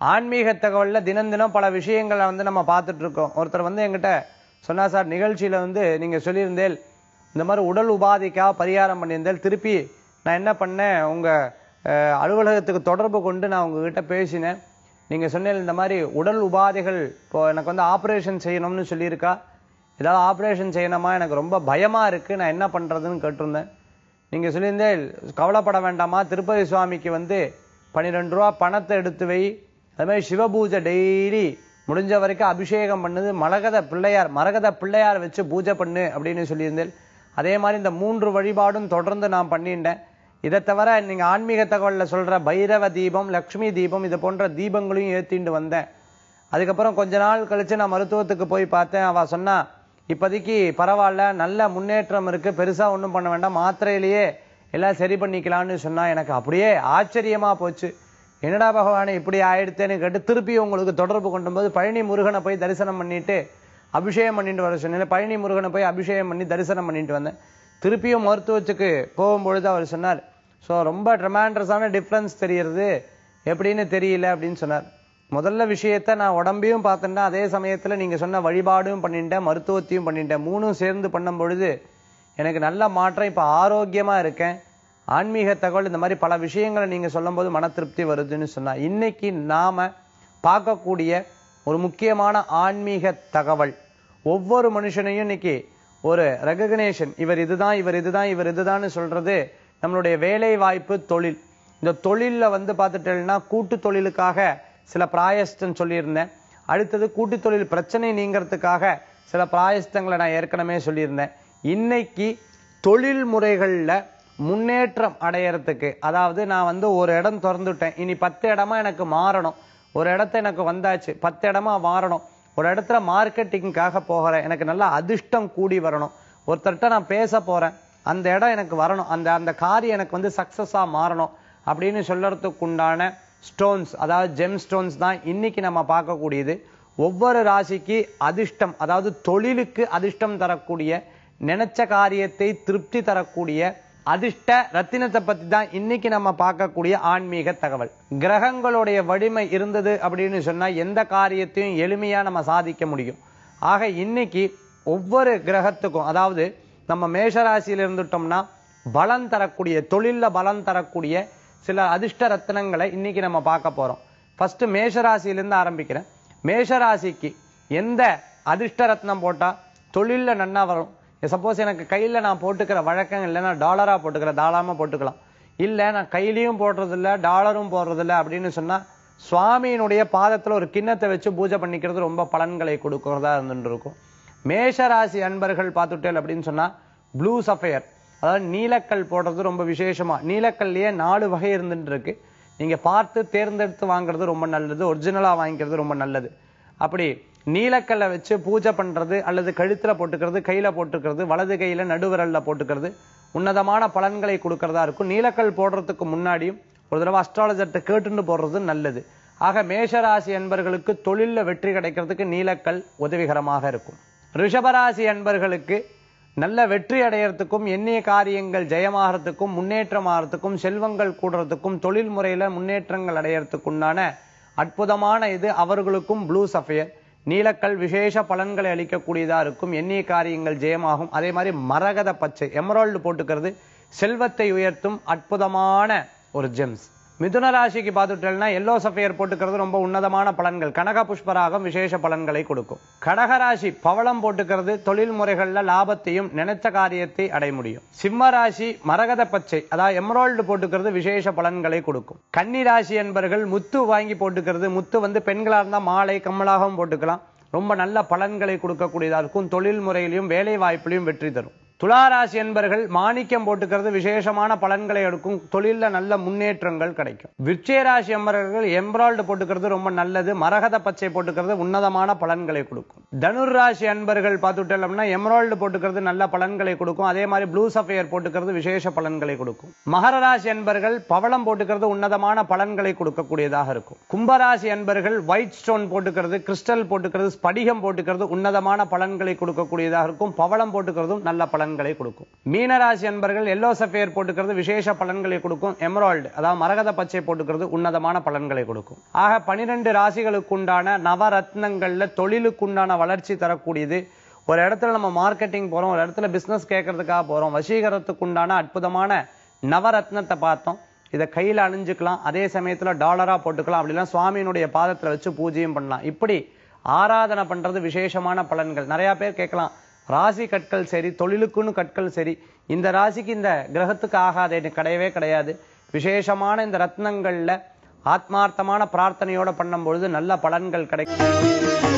ஆன்மீக தகவல்ல தினம் தினம் பல விஷயங்களை வந்து நம்ம பார்த்துட்டு இருக்கோம் ஒருத்தர் வந்து என்கிட்ட சொன்னா சார் நிகழ்ச்சியில வந்து நீங்க சொல்லியிருந்தேல் இந்த மாதிரி உடல் உபாதைக்காக பரிகாரம் பண்ணியிருந்தேன் திருப்பி நான் என்ன பண்ணேன் உங்க அஹ், அலுவலகத்துக்கு தொடர்பு கொண்டு நான் உங்ககிட்ட பேசினேன் நீங்க சொன்னேன் இந்த மாதிரி உடல் உபாதைகள் இப்போ எனக்கு வந்து ஆபரேஷன் செய்யணும்னு சொல்லியிருக்கா ஏதாவது ஆபரேஷன் செய்யணுமா எனக்கு ரொம்ப பயமா இருக்கு நான் என்ன பண்றதுன்னு கேட்டிருந்தேன் நீங்க சொல்லியிருந்தேன் கவலைப்பட வேண்டாமா திருப்பதி சுவாமிக்கு வந்து பன்னிரெண்டு ரூபா பணத்தை எடுத்து வை அது மாதிரி சிவபூஜை டெய்லி முடிஞ்ச வரைக்கும் அபிஷேகம் பண்ணுது மரகத பிள்ளையார் மரகத பிள்ளையார் வச்சு பூஜை பண்ணு அப்படின்னு சொல்லியிருந்தேன் அதே மாதிரி இந்த மூன்று வழிபாடும் தொடர்ந்து நான் பண்ணிட்டேன் இதை தவிர நீங்க ஆன்மீக தகவல்ல சொல்ற பைரவ தீபம் லக்ஷ்மி தீபம் இது போன்ற தீபங்களையும் ஏத்திண்டு வந்தேன் அதுக்கப்புறம் கொஞ்ச நாள் கழிச்சு நான் மருத்துவத்துக்கு போய் பார்த்தேன் அவ சொன்னா இப்போதைக்கு பரவாயில்ல நல்ல முன்னேற்றம் இருக்கு பெருசா ஒண்ணும் பண்ண வேண்டாம் மாத்திரையிலேயே எல்லாம் சரி பண்ணிக்கலாம்னு சொன்னா எனக்கு அப்படியே ஆச்சரியமா போச்சு என்னடா பகவானே இப்படி ஆயிடுத்தேன்னு கேட்டு திருப்பி உங்களுக்கு தொடர்பு கொண்டும் போது பழனி முருகனை போய் தரிசனம் பண்ணிட்டு அபிஷேகம் பண்ணிட்டு வர சொன்னேன் பழனி முருகனை போய் அபிஷேகம் பண்ணி தரிசனம் பண்ணிட்டு வந்தேன் திருப்பியும் மருத்துவத்துக்கு போகும்பொழுது அவர் சொன்னார் ஸோ ரொம்ப ட்ரமாண்டஸான டிஃப்ரென்ஸ் தெரியறது எப்படின்னு தெரியல அப்படின்னு சொன்னார் முதல்ல விஷயத்த நான் உடம்பையும் பார்த்தேன்னா அதே சமயத்துல நீங்க சொன்ன வழிபாடும் பண்ணிட்டேன் மருத்துவத்தையும் பண்ணிட்டேன் மூணும் சேர்ந்து பண்ணும் பொழுது எனக்கு நல்ல மாற்றம் இப்ப ஆரோக்கியமா இருக்கேன் ஆன்மீக தகவல் இந்த மாதிரி பல விஷயங்களை நீங்க சொல்லும்போது மன திருப்தி வருதுன்னு சொன்னா இன்னைக்கு நாம பார்க்கக்கூடிய ஒரு முக்கியமான ஆன்மீக தகவல் ஒவ்வொரு மனுஷனையும் இன்னைக்கு ஒரு ரெகக்னேஷன் இவர் இதுதான் இவர் இதுதான் இவர் இதுதான்னு சொல்றது நம்மளுடைய வேலை வாய்ப்பு தொழில் இந்த தொழில்ல வந்து பார்த்துட்டேன்னா கூட்டு தொழிலுக்காக சில பிராயஸ்டம் சொல்லியிருந்தேன் அடுத்தது கூட்டு தொழில் பிரச்சனை நீங்கிறதுக்காக சில பிராயஸ்தங்களை நான் ஏற்கனவே சொல்லியிருந்தேன் இன்னைக்கு தொழில் முறைகள்ல முன்னேற்றம் அடையறதுக்கு அதாவது நான் வந்து ஒரு இடம் திறந்துட்டேன் இனி பத்து இடமா எனக்கு மாறணும் ஒரு இடத்த எனக்கு வந்தாச்சு பத்து இடமா மாறணும் ஒரு இடத்துல மார்க்கெட்டிங்காக போகிறேன் எனக்கு நல்ல அதிர்ஷ்டம் கூடி வரணும் ஒருத்தர்கிட்ட நான் பேச போறேன் அந்த இடம் எனக்கு வரணும் அந்த அந்த காரியம் எனக்கு வந்து சக்சஸா மாறணும் அப்படின்னு சொல்லறதுக்கு உண்டான ஸ்டோன்ஸ் அதாவது ஜெம் ஸ்டோன்ஸ் தான் இன்னைக்கு நம்ம பார்க்கக்கூடியது ஒவ்வொரு ராசிக்கு அதிர்ஷ்டம் அதாவது தொழிலுக்கு அதிர்ஷ்டம் தரக்கூடிய நினைச்ச காரியத்தை திருப்தி தரக்கூடிய அதிர்ஷ்ட ரத்தினத்தை பத்தி தான் இன்னைக்கு நம்ம பார்க்கக்கூடிய ஆன்மீக தகவல் கிரகங்களுடைய வலிமை இருந்தது அப்படின்னு சொன்னா எந்த காரியத்தையும் எளிமையா நம்ம சாதிக்க முடியும் ஆக இன்னைக்கு ஒவ்வொரு கிரகத்துக்கும் அதாவது நம்ம மேஷராசியில இருந்துட்டோம்னா பலம் தரக்கூடிய தொழில்ல பலம் தரக்கூடிய சில அதிர்ஷ்ட ரத்தினங்களை இன்னைக்கு நம்ம பார்க்க போறோம் ஃபர்ஸ்ட் மேஷராசியிலிருந்து ஆரம்பிக்கிறேன் மேஷராசிக்கு எந்த அதிர்ஷ்ட ரத்னம் போட்டா தொழில்ல நன்னா வரும் சப்போஸ் எனக்கு கையில நான் போட்டுக்கிற வழக்கம் இல்லைன்னா டாலரா போட்டுக்கிறேன் தாராளமா போட்டுக்கலாம் இல்ல நான் கையிலயும் போடுறது இல்ல டாலரும் போடுறது இல்ல அப்படின்னு சொன்னா சுவாமியினுடைய பாதத்துல ஒரு கிண்ணத்தை வச்சு பூஜை பண்ணிக்கிறது ரொம்ப பலன்களை கொடுக்கறதா இருந்துட்டு இருக்கும் மேஷராசி அன்பர்கள் பார்த்துட்டேன் அப்படின்னு சொன்னா ப்ளூ சஃபயர் அதாவது நீலக்கல் போடுறது ரொம்ப விசேஷமா நீலக்கல்லையே நாலு வகை இருந்துட்டு இருக்கு நீங்க பார்த்து தேர்ந்தெடுத்து வாங்குறது ரொம்ப நல்லது ஒரிஜினலா வாங்கிக்கிறது ரொம்ப நல்லது அப்படி நீலக்கல்லை வச்சு பூஜை பண்றது அல்லது கழுத்துல போட்டுக்கிறது கையில போட்டுக்கிறது வலது கையில நடுவிரல்ல போட்டுக்கிறது உன்னதமான பலன்களை கொடுக்கறதா இருக்கும் நீலக்கல் போடுறதுக்கு முன்னாடியும் ஒரு தடவை அஸ்ட்ராலஜர்கிட்ட கேட்டுன்னு போடுறது நல்லது ஆக மேஷராசி அன்பர்களுக்கு தொழில்ல வெற்றி கிடைக்கிறதுக்கு நீலக்கல் உதவிகரமாக இருக்கும் ரிஷபராசி அன்பர்களுக்கு நல்ல வெற்றி அடையறதுக்கும் எண்ணிய காரியங்கள் ஜெயமாகறதுக்கும் முன்னேற்றமாகறதுக்கும் செல்வங்கள் கூடுறதுக்கும் தொழில் முறையில முன்னேற்றங்கள் அடையறதுக்குண்டான அற்புதமான இது அவர்களுக்கும் ப்ளூ சஃபயர் நீலக்கல் விசேஷ பலன்களை அளிக்கக்கூடியதா இருக்கும் எண்ணிய காரியங்கள் ஜெயமாகும் அதே மாதிரி மரகத பச்சை எமரால்டு போட்டுக்கிறது செல்வத்தை உயர்த்தும் அற்புதமான ஒரு ஜெம்ஸ் மிதுன ராசிக்கு பார்த்துட்டேன்னா எல்லோ சஃபையர் போட்டுக்கிறது ரொம்ப உன்னதமான பலன்கள் கனக புஷ்பராகம் விசேஷ பலன்களை கொடுக்கும் கடகராசி பவளம் போட்டுக்கிறது தொழில் முறைகள்ல லாபத்தையும் நினைச்ச காரியத்தை அடைய முடியும் சிம்ம ராசி மரகத பச்சை அதாவது எமரால்டு போட்டுக்கிறது விசேஷ பலன்களை கொடுக்கும் கன்னி ராசி என்பர்கள் முத்து வாங்கி போட்டுக்கிறது முத்து வந்து பெண்களா இருந்தா மாலை கம்மலாகவும் போட்டுக்கலாம் ரொம்ப நல்ல பலன்களை கொடுக்கக்கூடியதா இருக்கும் தொழில் முறையிலையும் வேலை வாய்ப்பிலையும் வெற்றி தரும் துளாராசி என்பர்கள் மாணிக்கம் போட்டுக்கிறது விசேஷமான பலன்களை எடுக்கும் தொழில்ல நல்ல முன்னேற்றங்கள் கிடைக்கும் விருச்சிகராசி என்பவர்கள் எம்ப்ராய்டு போட்டுக்கிறது ரொம்ப நல்லது மரகத பச்சை போட்டுக்கிறது உன்னதமான பலன்களை கொடுக்கும் தனுர் ராசி அன்பர்கள் பார்த்துட்டோம்னா எம்ராய்டு போட்டுக்கிறது நல்ல பலன்களை கொடுக்கும் அதே மாதிரி ப்ளூ சஃபையர் போட்டுக்கிறது விசேஷ பலன்களை கொடுக்கும் மகர ராசி அன்பர்கள் பவளம் போட்டுக்கிறது உன்னதமான பலன்களை கொடுக்கக்கூடியதாக இருக்கும் கும்பராசி அன்பர்கள் ஒயிட் ஸ்டோன் போட்டுக்கிறது கிறிஸ்டல் போட்டுக்கிறது ஸ்படிகம் போட்டுக்கிறது உன்னதமான பலன்களை கொடுக்கக்கூடியதாக இருக்கும் பவளம் போட்டுக்கிறதும் நல்ல பலன்களை பலன்களை கொடுக்கும் மீனராசி அன்பர்கள் எல்லோ சஃபேர் போட்டுக்கிறது விசேஷ பலன்களை கொடுக்கும் எமரால்டு அதாவது மரகத பச்சை போட்டுக்கிறது உன்னதமான பலன்களை கொடுக்கும் ஆக பனிரெண்டு ராசிகளுக்கு உண்டான நவரத்னங்கள்ல தொழிலுக்கு உண்டான வளர்ச்சி தரக்கூடியது ஒரு இடத்துல நம்ம மார்க்கெட்டிங் போறோம் ஒரு இடத்துல பிசினஸ் கேட்கறதுக்காக போறோம் வசீகரத்துக்கு உண்டான அற்புதமான நவரத்னத்தை பார்த்தோம் இதை கையில அணிஞ்சுக்கலாம் அதே சமயத்துல டாலரா போட்டுக்கலாம் அப்படிலாம் சுவாமியினுடைய பாதத்துல வச்சு பூஜையும் பண்ணலாம் இப்படி ஆராதனை பண்றது விசேஷமான பலன்கள் நிறைய பேர் கேட்கலாம் ராசி கற்கள் சரி தொழிலுக்குன்னு கற்கள் சரி இந்த ராசிக்கு இந்த கிரகத்துக்கு ஆகாதேன்னு கிடையவே கிடையாது விசேஷமான இந்த ரத்னங்கள்ல ஆத்மார்த்தமான பிரார்த்தனையோட பண்ணும் பொழுது நல்ல பலன்கள் கிடைக்கும்